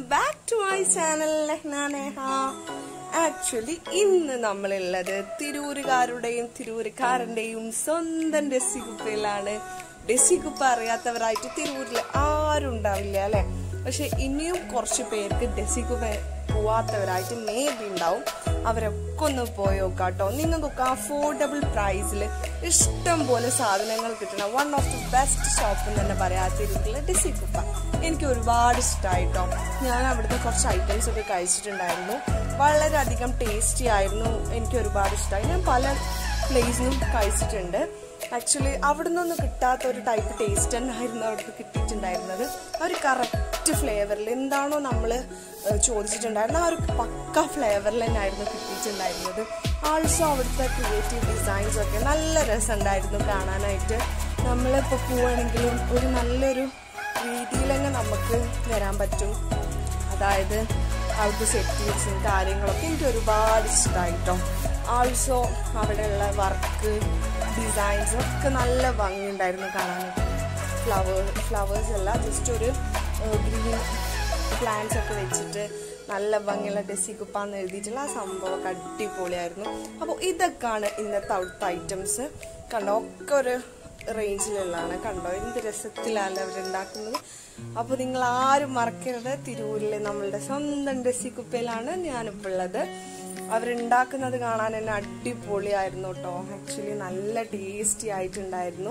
Back to my channel Neha actually ഇന്ന് നമ്മളുള്ളത് തിരൂരുകാരുടെയും തിരൂരുകാരന്റെയും സ്വന്തം ഡെസികുപ്പയിലാണ് ഡെസികുപ്പ അറിയാത്തവരായിട്ട് തിരൂരിൽ ആരും ഉണ്ടാവില്ല അല്ലെ പക്ഷെ ഇനിയും കുറച്ച് പേർക്ക് ഡെസികുപ്പ പോവാത്തവരായിട്ട് മേ ബി ഉണ്ടാവും അവരൊക്കെ ഒന്ന് പോയി നോക്കാട്ടോ നിങ്ങൾക്കൊക്കെ അഫോർഡബിൾ പ്രൈസിൽ ഇഷ്ടം പോലെ സാധനങ്ങൾ കിട്ടണ one of the best shop എന്ന് തന്നെ പറയാം തിരൂരിലെ ഡെസികുപ്പ എനിക്ക് ഒരുപാട് ഇഷ്ടമായിട്ടോ ഞാൻ അവിടുത്തെ കുറച്ച് ഐറ്റംസ് ഒക്കെ കഴിച്ചിട്ടുണ്ടായിരുന്നു വളരെയധികം ടേസ്റ്റി ആയിരുന്നു എനിക്ക് ഒരുപാട് ഇഷ്ടമായി ഞാൻ പല പ്ലേസിലും കഴിച്ചിട്ടുണ്ട് ആക്ച്വലി അവിടെ നിന്നൊന്നും കിട്ടാത്ത ഒരു ടൈപ്പ് ടേസ്റ്റ് തന്നെയായിരുന്നു അവിടുന്ന് കിട്ടിയിട്ടുണ്ടായിരുന്നത് ആ ഒരു കറക്റ്റ് ഫ്ലേവറിൽ എന്താണോ നമ്മൾ ചോദിച്ചിട്ടുണ്ടായിരുന്നത് ആ ഒരു പക്ക ഫ്ലേവറിൽ തന്നെയായിരുന്നു കിട്ടിയിട്ടുണ്ടായിരുന്നത് ആൾസോ അവിടുത്തെ ക്രിയേറ്റീവ് ഡിസൈൻസ് ഒക്കെ നല്ല രസമുണ്ടായിരുന്നു കാണാനായിട്ട് നമ്മളിപ്പോൾ പോവുകയാണെങ്കിലും ഒരു നല്ലൊരു രീതിയിൽ തന്നെ നമുക്ക് വരാൻ പറ്റും അതായത് അവിടുത്തെ സെറ്റിങ്സും കാര്യങ്ങളൊക്കെ എനിക്ക് ഒരുപാട് ഇഷ്ടമായിട്ടോ ആൾസോ അവിടെയുള്ള വർക്ക് ഡിസൈൻസ് ഒക്കെ നല്ല ഭംഗിയുണ്ടായിരുന്നു കാണാനായിട്ട് ഫ്ലവർ ഫ്ലവേഴ്സ് അല്ല ജസ്റ്റ് ഒരു ഗ്രീൻ പ്ലാന്റ്സ് ഒക്കെ വെച്ചിട്ട് നല്ല ഭംഗിയുള്ള ഡെസിക്കുപ്പാന്ന് എഴുതിയിട്ടുള്ള ആ സംഭവമൊക്കെ അടിപൊളിയായിരുന്നു അപ്പോൾ ഇതൊക്കെയാണ് ഇന്നത്തെ അവിടുത്തെ ഐറ്റംസ് കണ്ടോ ഒക്കെ ഒരു റേഞ്ചിലുള്ളതാണ് കണ്ടോ എന്ത് രസത്തിലാണ് അവരുണ്ടാക്കുന്നത് അപ്പോൾ നിങ്ങൾ ആരും മറക്കരുത് തിരൂരിലെ നമ്മളുടെ സ്വന്തം ഡെസിക്കുപ്പയിലാണ് ഞാനിപ്പോൾ ഉള്ളത് അവരുണ്ടാക്കുന്നത് കാണാൻ തന്നെ അടിപൊളിയായിരുന്നു കേട്ടോ ആക്ച്വലി നല്ല ടേസ്റ്റി ആയിട്ടുണ്ടായിരുന്നു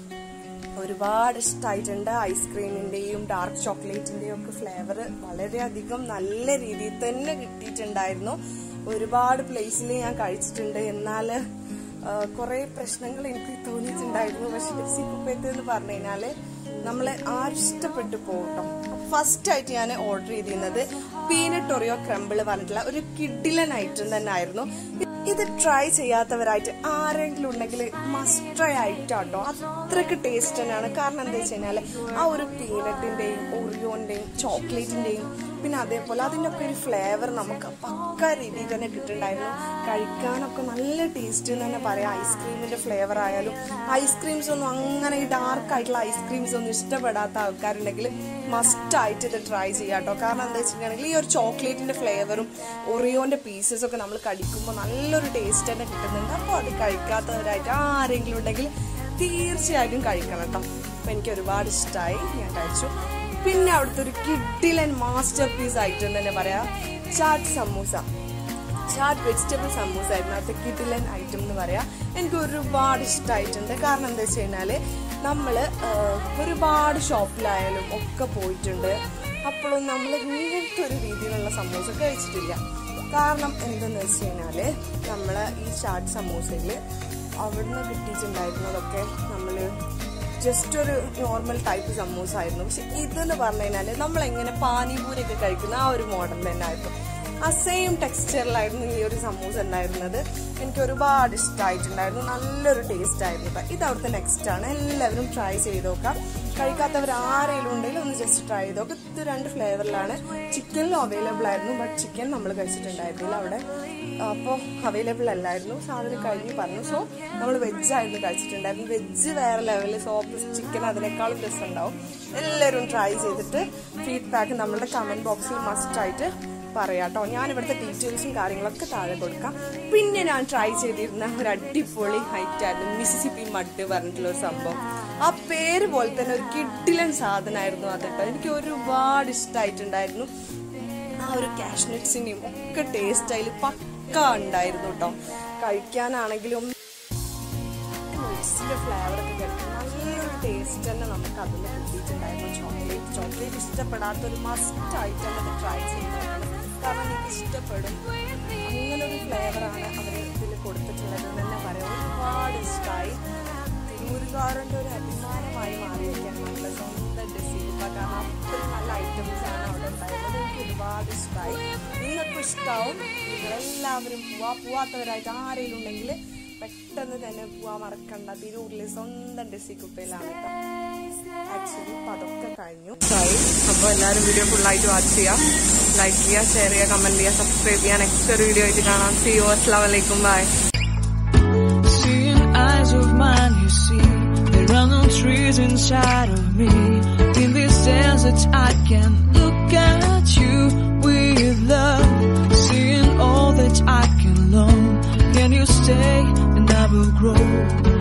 ഒരുപാട് ഇഷ്ടമായിട്ടുണ്ട് ഐസ്ക്രീമിന്റെയും ഡാർക്ക് ചോക്ലേറ്റിന്റെയും ഒക്കെ ഫ്ലേവർ വളരെയധികം നല്ല രീതിയിൽ തന്നെ കിട്ടിയിട്ടുണ്ടായിരുന്നു ഒരുപാട് പ്ലേസിൽ ഞാൻ കഴിച്ചിട്ടുണ്ട് എന്നാൽ കുറെ പ്രശ്നങ്ങൾ എനിക്ക് തോന്നിയിട്ടുണ്ടായിരുന്നു പക്ഷെ ഡെസി കുപ്പയത്ത് എന്ന് പറഞ്ഞു കഴിഞ്ഞാല് നമ്മളെ ആരിഷ്ടപ്പെട്ടു പോകട്ടോ ഫസ്റ്റ് ആയിട്ട് ഞാൻ ഓർഡർ ചെയ്തിരുന്നത് പീനട്ട് ഒറിയോ ക്രമ്പിൾ പറഞ്ഞിട്ടുള്ള ഒരു കിഡിലൻ ഐറ്റം തന്നെ ആയിരുന്നു ഇത് ട്രൈ ചെയ്യാത്തവരായിട്ട് ആരെങ്കിലും ഉണ്ടെങ്കിൽ മസ്റ്റ് ട്രൈ ആയിട്ടാട്ടോ അത്രക്ക് ടേസ്റ്റ് തന്നെയാണ് കാരണം എന്താ വെച്ച് കഴിഞ്ഞാല് ആ ഒരു പീനട്ടിന്റെയും ഒറിയോന്റെയും ചോക്ലേറ്റിന്റെയും പിന്നെ അതേപോലെ അതിൻ്റെ ഒക്കെ ഒരു ഫ്ലേവർ നമുക്ക് പക്ക രീതിയിൽ തന്നെ കിട്ടുന്നുണ്ടായിരുന്നു കഴിക്കാനൊക്കെ നല്ല ടേസ്റ്റ് എന്ന് തന്നെ പറയാം ഐസ്ക്രീമിന്റെ ഫ്ലേവർ ആയാലും ഐസ്ക്രീംസ് ഒന്നും അങ്ങനെ ഈ ഡാർക്ക് ആയിട്ടുള്ള ഐസ്ക്രീംസ് ഒന്നും ഇഷ്ടപ്പെടാത്ത ആൾക്കാരുണ്ടെങ്കിൽ മസ്റ്റ് ആയിട്ട് ഇത് ട്രൈ ചെയ്യാട്ടോ കാരണം എന്താ വെച്ചിട്ടുണ്ടെങ്കിൽ ഈ ഒരു ചോക്ലേറ്റിന്റെ ഫ്ലേവറും ഒറിയോന്റെ പീസസ് ഒക്കെ നമ്മൾ കടിക്കുമ്പോൾ നല്ലൊരു ടേസ്റ്റ് തന്നെ കിട്ടുന്നുണ്ട് അപ്പോൾ അത് കഴിക്കാത്തവരായിട്ട് ആരെങ്കിലും ഉണ്ടെങ്കിൽ തീർച്ചയായിട്ടും കഴിക്കണം കേട്ടോ അപ്പൊ എനിക്ക് ഒരുപാട് ഇഷ്ടമായി ഞാൻ കഴിച്ചു പിന്നെ അവിടുത്തെ ഒരു കിഡിലൻ മാസ്റ്റർ പീസ് ഐറ്റം തന്നെ പറയാം ചാറ്റ് സമൂസ ചാറ്റ് വെജിറ്റബിൾ സമൂസ ആയിരുന്നു അവിടുത്തെ കിഡിലൻ ഐറ്റം എന്ന് പറയാം എനിക്ക് ഒരുപാട് ഇഷ്ടമായിട്ടുണ്ട് കാരണം എന്താ വെച്ച് കഴിഞ്ഞാല് നമ്മള് ഒരുപാട് ഷോപ്പിലായാലും ഒക്കെ പോയിട്ടുണ്ട് അപ്പോഴും നമ്മൾ ഇങ്ങനത്തെ ഒരു രീതിയിലുള്ള സമൂസ കഴിച്ചിട്ടില്ല കാരണം എന്തെന്ന് വെച്ച് കഴിഞ്ഞാല് നമ്മള് ഈ ചാറ്റ് സമൂസയില് അവിടുന്ന് കിട്ടിയിട്ടുണ്ടായിരുന്നതൊക്കെ നമ്മള് ജസ്റ്റ് ഒരു നോർമൽ ടൈപ്പ് സമൂസ ആയിരുന്നു പക്ഷെ ഇതെന്ന് പറഞ്ഞു കഴിഞ്ഞാല് നമ്മൾ എങ്ങനെ പാനിപൂരിയൊക്കെ കഴിക്കുന്ന ആ ഒരു മോഡൽ തന്നെ ആയിരുന്നു ആ സെയിം ടെക്സ്ചറിലായിരുന്നു ഈ ഒരു സമൂസ ഉണ്ടായിരുന്നത് എനിക്ക് ഒരുപാട് ഇഷ്ടമായിട്ടുണ്ടായിരുന്നു നല്ലൊരു ടേസ്റ്റ് ആയിരുന്നു ഇത് അവിടുത്തെ നെക്സ്റ്റ് ആണ് എല്ലാവരും ട്രൈ ചെയ്ത് നോക്കാം കഴിക്കാത്തവർ ആരെങ്കിലും ഉണ്ടെങ്കിൽ ഒന്ന് ജസ്റ്റ് ട്രൈ ചെയ്ത് നോക്കാം ഇത് രണ്ട് ഫ്ലേവറിലാണ് ചിക്കനിലും അവൈലബിൾ ആയിരുന്നു ബട്ട് ചിക്കൻ നമ്മൾ കഴിച്ചിട്ടുണ്ടായിരുന്നില്ല അവിടെ അപ്പോൾ അവൈലബിൾ അല്ലായിരുന്നു സാധനം കഴിഞ്ഞ് പറഞ്ഞു സോ നമ്മൾ വെജ് ആയിരുന്നു കഴിച്ചിട്ടുണ്ടായിരുന്നു വെജ് വേറെ ലെവലിൽ സോ ചിക്കൻ അതിനേക്കാളും രസം ഉണ്ടാവും എല്ലാവരും ട്രൈ ചെയ്തിട്ട് ഫീഡ്ബാക്ക് നമ്മളുടെ കമന്റ് ബോക്സിൽ മസ്റ്റ് ആയിട്ട് പറയാം കേട്ടോ ഞാൻ ഇവിടുത്തെ ഡീറ്റെയിൽസും കാര്യങ്ങളൊക്കെ താഴെ കൊടുക്കാം പിന്നെ ഞാൻ ട്രൈ ചെയ്തിരുന്ന ഒരു അടിപൊളി ഹൈറ്റ് ആയിരുന്നു മിസിസിപ്പി മഡ് പറഞ്ഞിട്ടുള്ള ഒരു സംഭവം ആ പേര് പോലെ തന്നെ ഒരു കിഡിലൻ സാധനമായിരുന്നു അത് കേട്ടോ എനിക്ക് ഒരുപാട് ഇഷ്ടമായിട്ടുണ്ടായിരുന്നു ആ ഒരു കാഷ്നട്സിന്റെയും ഒക്കെ ടേസ്റ്റ് അതിൽ പക്ക ഉണ്ടായിരുന്നു കേട്ടോ കഴിക്കാനാണെങ്കിലും നട്സിന്റെ ഫ്ലേവർ ഒക്കെ കഴിക്കും നല്ലൊരു ടേസ്റ്റ് തന്നെ നമുക്ക് അതിൽ കിട്ടിയിട്ടുണ്ടായിരുന്നു ചോക്ലേറ്റ് ചോക്ലേറ്റ് ഇഷ്ടപ്പെടാത്ത ഒരു മസ്റ്റ് ആയിട്ട് അത് ട്രൈ ചെയ്തിട്ടുണ്ട് കാരണം എനിക്ക് ഇഷ്ടപ്പെടും അങ്ങനെ ഒരു ഫ്ലേവറാണ് അവർ ഇതിൽ കൊടുത്തിട്ടുള്ളത് എന്ന് തന്നെ പറയാം ഒരുപാട് ഇഷ്ടമായി തിരൂരുകാരൻ്റെ ഒരു അഭിമാനമായി മാറിയിരിക്കുകയാണ് നമ്മുടെ സ്വന്തം ഡെസീപ്പ കാരണം അത്രയും നല്ല ഐറ്റംസ് ആണ് അവിടെ ഉണ്ടായിരുന്നത് എനിക്ക് ഒരുപാട് ഇഷ്ടമായി നിങ്ങൾക്കും ഇഷ്ടമാവും നിങ്ങളെല്ലാവരും പോവാ പോവാത്തവരായിട്ട് ആരെങ്കിലും ഉണ്ടെങ്കിൽ പെട്ടെന്ന് തന്നെ പോവാൻ മറക്കണ്ട തിരൂരിലെ സ്വന്തം ഡെസിക്കുപ്പയിലാണ് കേട്ടോ ആക്ച്വലി ഇപ്പം അതൊക്കെ കഴിഞ്ഞു അപ്പോൾ എല്ലാവരും വീഡിയോ ഫുള്ളായിട്ട് വാച്ച് ചെയ്യാം ലൈക്ക് ചെയ്യുക ഷെയർ ചെയ്യുക കമന്റ് ചെയ്യുക സബ്സ്ക്രൈബ് ചെയ്യുക നെക്സ്റ്റ് ഒരു വീഡിയോ ആയിട്ട് കാണാം സി യു അസ്ലാം വലൈക്കും bye Seeing eyes of mine, you see, there are no trees inside of me. In this desert, I can look at you. stay and I will grow.